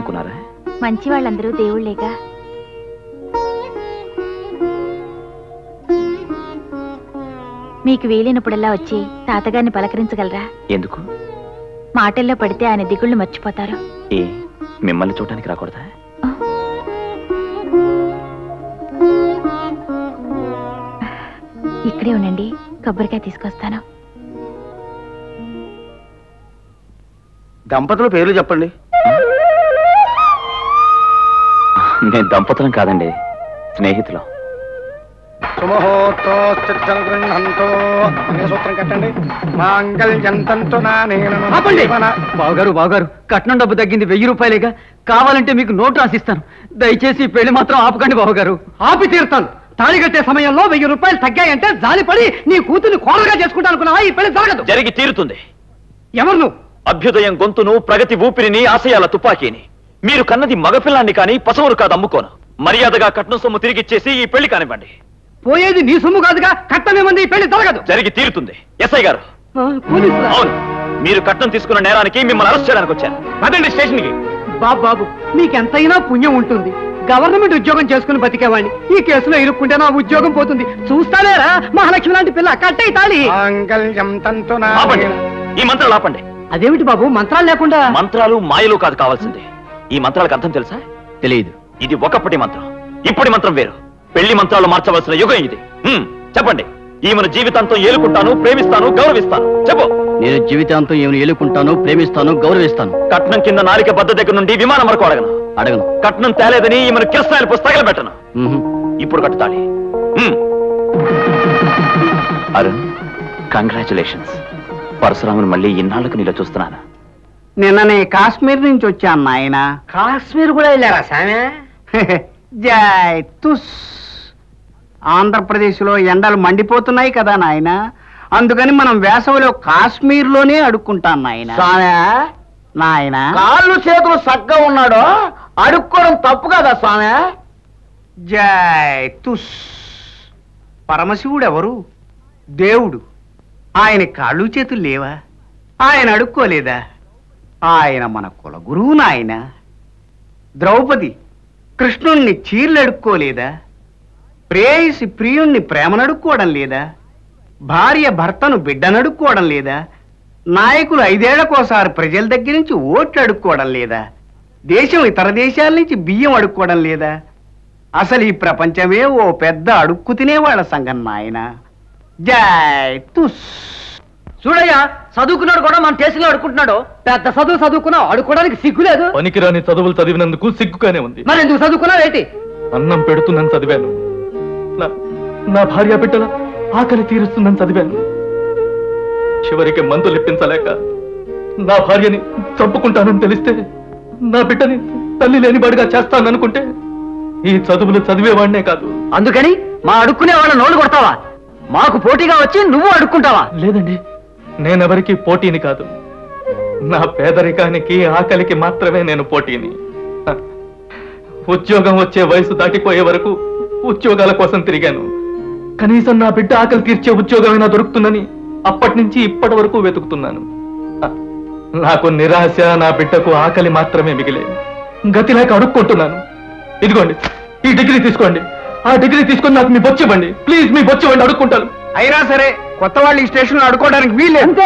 అనుకున్నారా మంచి వాళ్ళందరూ దేవుళ్ళేగా మీకు వీలైనప్పుడల్లా వచ్చి తాతగారిని పలకరించగలరా ఎందుకు మాటల్లో పడితే ఆయన దిగుళ్ళు మర్చిపోతారు ఏ మిమ్మల్ని చూడటానికి రాకూడదా ఇక్కడే ఉండండి కొబ్బరికాయ తీసుకొస్తాను దంపతుల పేర్లు చెప్పండి నేను దంపతులం కాదండి స్నేహితులం సుమహోత్సృహంతో సూత్రం కట్టండి మాంగళ్యంతంతో నా ఆపండి బావగారు బావగారు కట్నం డబ్బు తగ్గింది వెయ్యి రూపాయలేగా కావాలంటే మీకు నోట్ రాసిస్తాను దయచేసి ఈ పెళ్లి మాత్రం ఆపకండి బావగారు ఆపి తీరుతాను తాళి కట్టే సమయంలో వెయ్యి రూపాయలు తగ్గాయంటే జాలిపడి నీ కూతుర్ని కోరగా చేసుకుంటా అనుకున్నావా ఈ పెళ్లి జరగదు జరిగి తీరుతుంది ఎవరు నువ్వు అభ్యుదయం గొంతును ప్రగతి ఊపిరిని ఆశయాల తుపాకీని మీరు కన్నది మగపిల్లాన్ని కాని పశువులు కాదు అమ్ముకోను మర్యాదగా కట్నం సొమ్ము తిరిగిచ్చేసి ఈ పెళ్లి కానివ్వండి పోయేది నీ సొమ్ము కాదుగా కట్నం ఏమంది ఈ పెళ్లి జరగదు జరిగి తీరుతుంది ఎస్ఐ గారు ఆ, పోలీసులా? అవును మీరు కట్నం తీసుకున్న నేరానికి మిమ్మల్ని అరెస్ట్ చేయడానికి వచ్చాను పదండి స్టేషన్ కి బాబు బాబు మీకెంతైనా పుణ్యం ఉంటుంది గవర్నమెంట్ ఉద్యోగం చేసుకుని బతికేవాడిని ఈ కేసులో ఇరుక్కుంటే నా ఉద్యోగం పోతుంది చూస్తానేరా మహాలక్ష్మి లాంటి పిల్ల కట్టే తాళి మాంగళ్యం తంతు నా ఆపండి ఈ మంత్రాలు ఆపండి అదేమిటి బాబు మంత్రాలు లేకుండా మంత్రాలు మాయలు కాదు కావాల్సింది ఈ మంత్రాలకు అర్థం తెలుసా తెలియదు ఇది ఒకప్పటి మంత్రం ఇప్పటి మంత్రం వేరు పెళ్లి మంత్రాలు మార్చవలసిన యుగం ఇది హ్మ్, చెప్పండి ఈమెను జీవితాంతం ఏలుకుంటాను ప్రేమిస్తాను గౌరవిస్తాను చెప్పు నేను జీవితాంతం ఏమైనా ఏలుకుంటాను ప్రేమిస్తాను గౌరవిస్తాను కట్నం కింద నాలిక బద్ద దగ్గర నుండి విమానం వరకు అడగను అడగను కట్నం తేలేదని ఈమెను కిరస్థాయిలు పుస్తకాలు పెట్టను మ్హూ. ఇప్పుడు కట్టుతాలి హ్మ్. అరుణ్ కంగ్రాచులేషన్స్ పరశురాముని మళ్ళీ ఇన్నాళ్లకు నీలో చూస్తున్నాను నిన్ననే కాశ్మీర్ నుంచి వచ్చాను నాయన కాశ్మీర్ కూడా వెళ్ళారా సామే జై తుస్ ఆంధ్రప్రదేశ్లో ఎండలు మండిపోతున్నాయి కదా నాయన అందుకని మనం వేసవిలో కాశ్మీర్లోనే అడుక్కుంటాం నాయన నాయన కాళ్ళు చేతులు సగ్గా ఉన్నాడు అడుక్కోవడం తప్పు కదా స్వామి జై తుస్ పరమశివుడు ఎవరు దేవుడు ఆయన కాళ్ళు చేతులు లేవా ఆయన అడుక్కోలేదా ఆయన మన కుల గురువు నాయన ద్రౌపది కృష్ణుణ్ణి చీర్లు అడుక్కోలేదా ప్రేయసి ప్రియుణ్ణి ప్రేమనడుక్కోవడం లేదా భార్య భర్తను బిడ్డనడుక్కోవడం లేదా నాయకులు ఐదేళ్లకోసారి ప్రజల దగ్గర నుంచి ఓట్లు అడుక్కోవడం లేదా దేశం ఇతర దేశాల నుంచి బియ్యం అడుక్కోవడం లేదా అసలు ఈ ప్రపంచమే ఓ పెద్ద అడుక్కు తినేవాళ్ళ సంఘం నాయన జై తుస్ చూడయ్యా చదువుకున్నాడు కూడా మన దేశంలో అడుకుంటున్నాడు పెద్ద చదువు చదువుకున్నావు అడుక్కోవడానికి సిగ్గులేదు పనికిరాని చదువులు చదివినందుకు సిగ్గుగానే ఉంది మరి ఎందుకు చదువుకున్నావు ఏంటి అన్నం పెడుతుందని చదివాను నా- నా భార్య బిడ్డల ఆకలి తీరుస్తుందని చదివాను చివరికి మందులు ఇప్పించలేక నా భార్యని చంపుకుంటానని తెలిస్తే నా బిడ్డని తల్లి లేని బడిగా చేస్తాననుకుంటే ఈ చదువులు చదివేవాడినే కాదు అందుకని మా అడుక్కునే వాళ్ళ నోళ్ళు కొడతావా మాకు పోటీగా వచ్చి నువ్వు అడుక్కుంటావా లేదండి నేనెవరికి పోటీని కాదు నా పేదరికానికి ఆకలికి మాత్రమే నేను పోటీని హ. ఉద్యోగం వచ్చే వయసు దాటిపోయే వరకు ఉద్యోగాల కోసం తిరిగాను కనీసం నా బిడ్డ ఆకలి తీర్చే ఉద్యోగమైనా దొరుకుతుందని అప్పటి నుంచి ఇప్పటి వరకు వెతుకుతున్నాను హ. నాకు నిరాశ నా బిడ్డకు ఆకలి మాత్రమే మిగిలే గతి లేక అడుక్కుంటున్నాను ఇదిగోండి ఈ డిగ్రీ తీసుకోండి ఆ డిగ్రీ తీసుకొని నాకు మీ బొచ్చివ్వండి ప్లీజ్ మీ బొచ్చివ్వండి అడుక్కుంటాను అయినా సరే కొత్త వాళ్ళు ఈ స్టేషన్ లో అడుకోవడానికి వీలేదు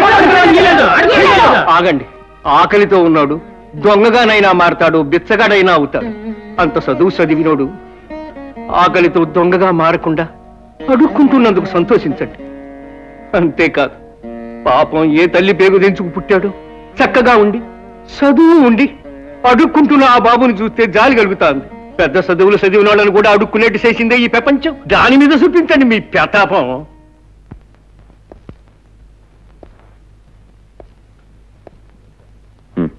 ఆగండి ఆకలితో ఉన్నాడు దొంగగానైనా మారతాడు బిచ్చగాడైనా అవుతాడు అంత చదువు చదివినోడు ఆకలితో దొంగగా మారకుండా అడుక్కుంటున్నందుకు సంతోషించండి అంతేకాదు పాపం ఏ తల్లి పేగు దించుకు పుట్టాడు చక్కగా ఉండి చదువు ఉండి అడుక్కుంటున్న ఆ బాబుని చూస్తే జాలి కలుగుతాంది పెద్ద చదువులు చదివిన వాళ్ళని కూడా అడుక్కునేట్టు చేసిందే ఈ ప్రపంచం దాని మీద చూపించండి మీ ప్రతాపం హ్మ్.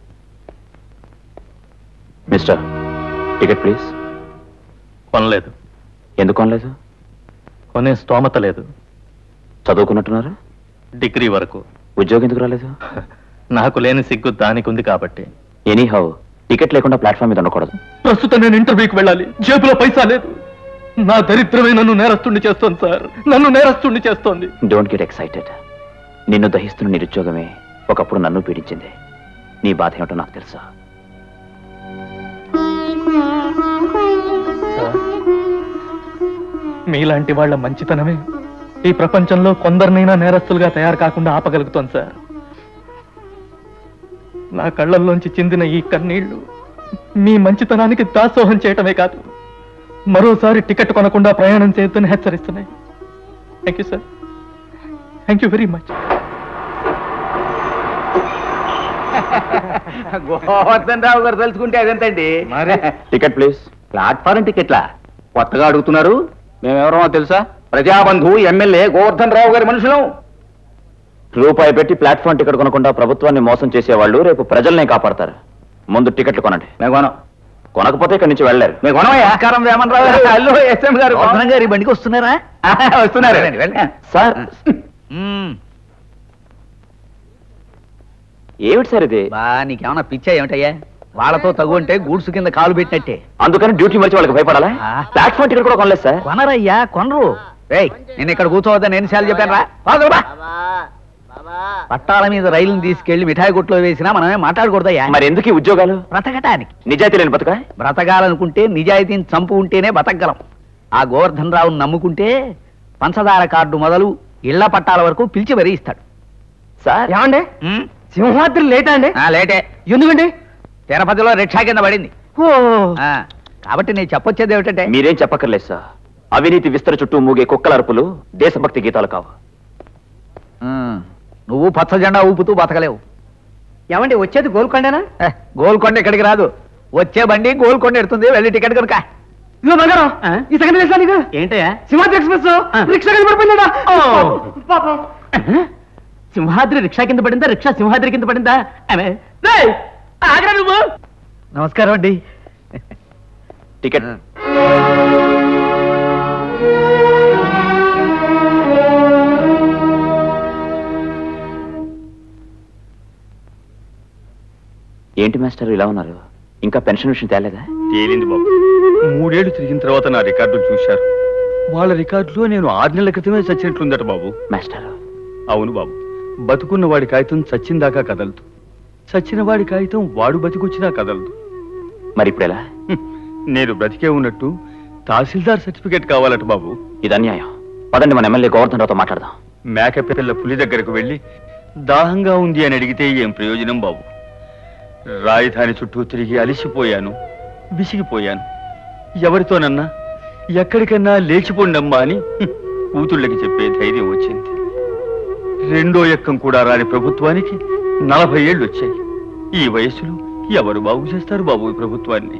మిస్టర్ టికెట్ ప్లీజ్ కొనలేదు ఎందుకు కొనలేదు కొనే స్తోమత లేదు చదువుకున్నట్టున్నారు డిగ్రీ వరకు ఉద్యోగం ఎందుకు రాలేదు నాకు లేని సిగ్గు దానికి ఉంది కాబట్టి ఎనీ హౌ టికెట్ లేకుండా ప్లాట్ఫామ్ మీద ఉండకూడదు ప్రస్తుతం నేను ఇంటర్వ్యూకి వెళ్ళాలి జేబులో పైసా లేదు నా దరిద్రమే నన్ను నేరస్తుణ్ణి చేస్తోంది సార్ నన్ను నేరస్తుణ్ణి చేస్తోంది డోంట్ గెట్ ఎక్సైటెడ్ నిన్ను దహిస్తున్న నిరుద్యోగమే ఒకప్పుడు నన్ను పీడించింది నీ బాధ ఏమిటో నాకు తెలుసు మీలాంటి వాళ్ళ మంచితనమే ఈ ప్రపంచంలో కొందరినైనా నేరస్తులుగా తయారు కాకుండా ఆపగలుగుతోంది సార్ నా కళ్ళల్లోంచి చిందిన ఈ కన్నీళ్లు మీ మంచితనానికి దాసోహం చేయటమే కాదు మరోసారి టికెట్ కొనకుండా ప్రయాణం చేయొద్దని హెచ్చరిస్తున్నాయి thank you sir thank you very much Govardhan Rao garu తలుచుకుంటే అదెంతండి టికెట్ ప్లీజ్ ప్లాట్ఫారం టికెట్లా కొత్తగా అడుగుతున్నారు మేమెవరమో తెలుసా ప్రజాబంధు ఎమ్మెల్యే గోవర్ధన్ రావు గారి మనుషులం రూపాయి పెట్టి ప్లాట్ఫామ్ టికెట్ కొనకుండా ప్రభుత్వాన్ని మోసం చేసేవాళ్ళు రేపు ప్రజల్నే కాపాడతారు ముందు టికెట్లు కొనండి మేము కొనం కొనకపోతే ఇక్కడి నుంచి వెళ్ళారు మేము కొనమయ్యా నమస్కారం వేమనరావు గారు హలో ఎస్ఎం గారు గోవర్ధన్ గారు ఈ బండికి వస్తున్నారా వస్తున్నారు సార్ ఏమిటి సార్ ఇది బా నీకేమన్నా పిచ్చా ఏమిటయ్యా వాళ్ళతో తగు అంటే గూడ్సు కింద కాలు పెట్టినట్టే అందుకని డ్యూటీ మర్చి వాళ్ళకి భయపడాలా ఆ. ప్లాట్ఫామ్ టికెట్ కూడా కొనలేదు సార్ కొనరయ్యా కొనరు రేయ్ నేను ఇక్కడ కూర్చోవద్దని ఎన్నిసార్లు చెప్పాను రా పట్టాల మీద రైలుని తీసుకెళ్లి మిఠాయి కొట్లో వేసినా మనమే మాట్లాడకూడదయ్యా మరి ఎందుకు ఈ ఉద్యోగాలు బ్రతకటానికి నిజాయితీ లేని బతుక బ్రతకాలనుకుంటే నిజాయితీని చంపు ఉంటేనే బతకగలం ఆ గోవర్ధన్ రావుని నమ్ముకుంటే పంచదార కార్డు మొదలు ఇళ్ల పట్టాల వరకు పిలిచి మరీ ఇస్తాడు సార్ ఏమండి ఉమ్, సింహాద్రి లేటా అండి ఆ, లేటే ఎందుకండి తిరుపతిలో రిక్షా కింద పడింది ఓ ఆ, కాబట్టి నేను చెప్పొచ్చేది ఏమిటంటే మీరేం చెప్పక్కర్లేదు సార్ అవినీతి విస్తర చుట్టూ మూగే కుక్కల అరుపులు దేశభక్తి గీతాలు కావు ఉమ్, నువ్వు పచ్చ జెండా ఊపుతూ బతకలేవు ఏమండి వచ్చేది గోల్కొండనా ఏ, గోల్కొండ ఇక్కడికి రాదు వచ్చే బండి గోల్కొండ ఎడుతుంది వెళ్ళి టికెట్ కనుక ఇదిగో బంగారం ఈ సెకండ్ తెలుసా నీకు ఏంటయ్యా సింహాద్రి ఎక్స్ప్రెస్ రిక్షా కింద పడిపోయిందా పాపం సింహాద్రి రిక్షా కింద పడిందా రిక్షా సింహాద్రి కింద పడిందా ఆమె, రేయ్, ఆగ్రా నువ్వు నమస్కారం అండి టికెట్ ఏంటి మాస్టర్ ఇలా ఉన్నారు ఇంకా పెన్షన్ విషయం తేలేదా తేలింది బాబు మూడేళ్లు తిరిగిన తర్వాత నా రికార్డులు చూశారు వాళ్ళ రికార్డులో నేను ఆరు నెలల క్రితమే చచ్చినట్లుందట బాబు మాస్టర్ అవును బాబు బతుకున్న వాడి కాగితం చచ్చిందాకా కదలదు చచ్చిన వాడి కాగితం వాడు బతికొచ్చినా కదలదు మరి ఇప్పుడు ఎలా హ్మ్. నేను బ్రతికే ఉన్నట్టు తహసీల్దార్ సర్టిఫికేట్ కావాలట బాబు ఇది అన్యాయం పదండి మన ఎమ్మెల్యే గోవర్ధన్ రావుతో మాట్లాడదాం మేకపిల్ల పులి దగ్గరకు వెళ్ళి దాహంగా ఉంది అని అడిగితే ఏం ప్రయోజనం బాబు రాజధాని చుట్టూ తిరిగి అలిసిపోయాను విసిగిపోయాను ఎవరితోనన్నా ఎక్కడికన్నా లేచిపోండమ్మా అని హ్మ్, కూతుళ్ళకి చెప్పే ధైర్యం వచ్చింది రెండో ఎక్కం కూడా రాని ప్రభుత్వానికి నలభై ఏళ్ళు వచ్చాయి ఈ వయసులో ఎవరు బాగు చేస్తారు బాబు ఈ ప్రభుత్వాన్ని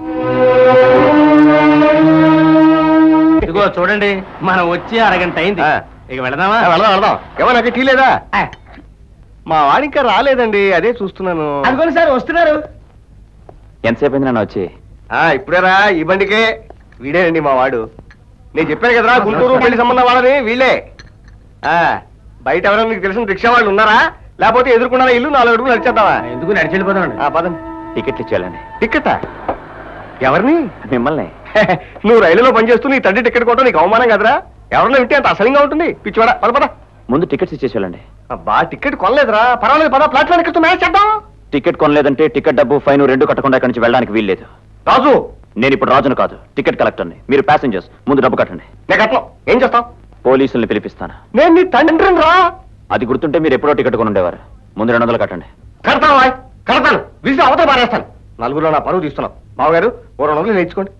ఇదిగో చూడండి మనం వచ్చి అరగంట అయింది ఇక వెళదామా వెళదాం వెళదాం ఎవరు టీ లేదా మా వాడి ఇంకా రాలేదండి అదే చూస్తున్నాను అనుకోండి సార్ వస్తున్నారు ఎంతసేపు అయింది నన్ను వచ్చి ఆ ఇప్పుడేరా ఈ బండికే వీడేనండి మా వాడు నేను చెప్పాను కదరా గుంటూరు పెళ్లి సంబంధం వాళ్ళని వీళ్ళే ఆ బయట ఎవరైనా నీకు తెలిసిన రిక్షా వాళ్ళు ఉన్నారా లేకపోతే ఎదుర్కొన్నారా ఇల్లు నాలుగు అడుగులు నడిచేద్దామా ఎందుకు నడిచి వెళ్ళిపోదామండి ఆ, పదండి టికెట్లు ఇచ్చేయాలండి టికెటా ఎవరిని మిమ్మల్ని నువ్వు రైలులో పనిచేస్తూ నీ తండ్రి టికెట్ కొట్టడం నీకు అవమానం కదరా ఎవరన్నా వింటే అంత అసహ్యంగా ఉంటుంది పిచ్చివాడ పద పద ముందు టికెట్స్ ఇచ్చేసేయాలండి అబ్బా టికెట్ కొనలేదురా పర్వాలేదు పద ప్లాట్ఫామ్ ఎక్కడ మ్యాచ్ చేద్దాం టికెట్ కొనలేదంటే టికెట్ డబ్బు ఫైన్ రెండు కట్టకుండా ఇక్కడి నుంచి వెళ్ళడానికి వీల్లేదు రాజు నేను ఇప్పుడు రాజును కాదు టికెట్ కలెక్టర్ని మీరు ప్యాసింజర్స్ ముందు డబ్బు కట్టండి నేను కట్టను ఏం చేస్తాం పోలీసుల్ని పిలిపిస్తాను నేను నీ తండ్రిని రా అది గుర్తుంటే మీరు ఎప్పుడో టికెట్ కొని ఉండేవారు ముందు రెండు వందలు కట్టండి కడతాను వాయ్ కడతాను విసి అవతల పారేస్తాను నలుగురిలో నా పరువు తీస్తున్నాం మామగారు ఓ రెండు వందలు నేర్చుకోండి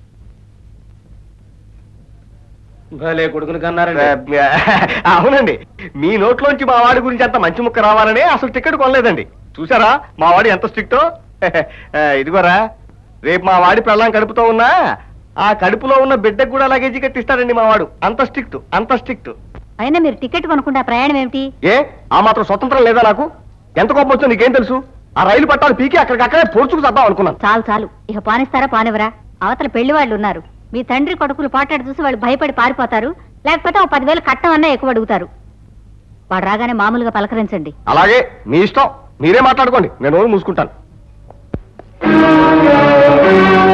భలే కొడుకుని కన్నారండి అవునండి మీ నోట్లోంచి మా వాడి గురించి అంత మంచి ముక్క రావాలని అసలు టికెట్ కొనలేదండి చూసారా మా వాడు ఎంత స్ట్రిక్టో ఇదిగోరా రేపు మా వాడి పెళ్ళాం కడుపుతో ఉన్నా ఆ కడుపులో ఉన్న బిడ్డకు కూడా లగేజీ కట్టిస్తాడండి మా వాడు అంత స్ట్రిక్ట్ అంత స్ట్రిక్ట్ అయినా మీరు టికెట్ కొనకుండా ప్రయాణం ఏమిటి ఏ ఆ మాత్రం స్వతంత్రం లేదా నాకు ఎంత కోపం వచ్చో నీకేం తెలుసు ఆ రైలు పట్టాలు పీకి అక్కడికక్కడే పోర్చుకు చద్దాం అనుకున్నాను చాలు చాలు ఇక పానిస్తారా పానివరా అవతల పెళ్లి వాళ్ళు ఉన్నారు మీ తండ్రి కొడుకులు పాటాడు చూసి వాళ్ళు భయపడి పారిపోతారు లేకపోతే ఓ పదివేలు కట్టం అన్నా ఎక్కువ అడుగుతారు వాడు రాగానే మామూలుగా పలకరించండి అలాగే మీ ఇష్టం మీరే మాట్లాడుకోండి నేను నోరు మూసుకుంటాను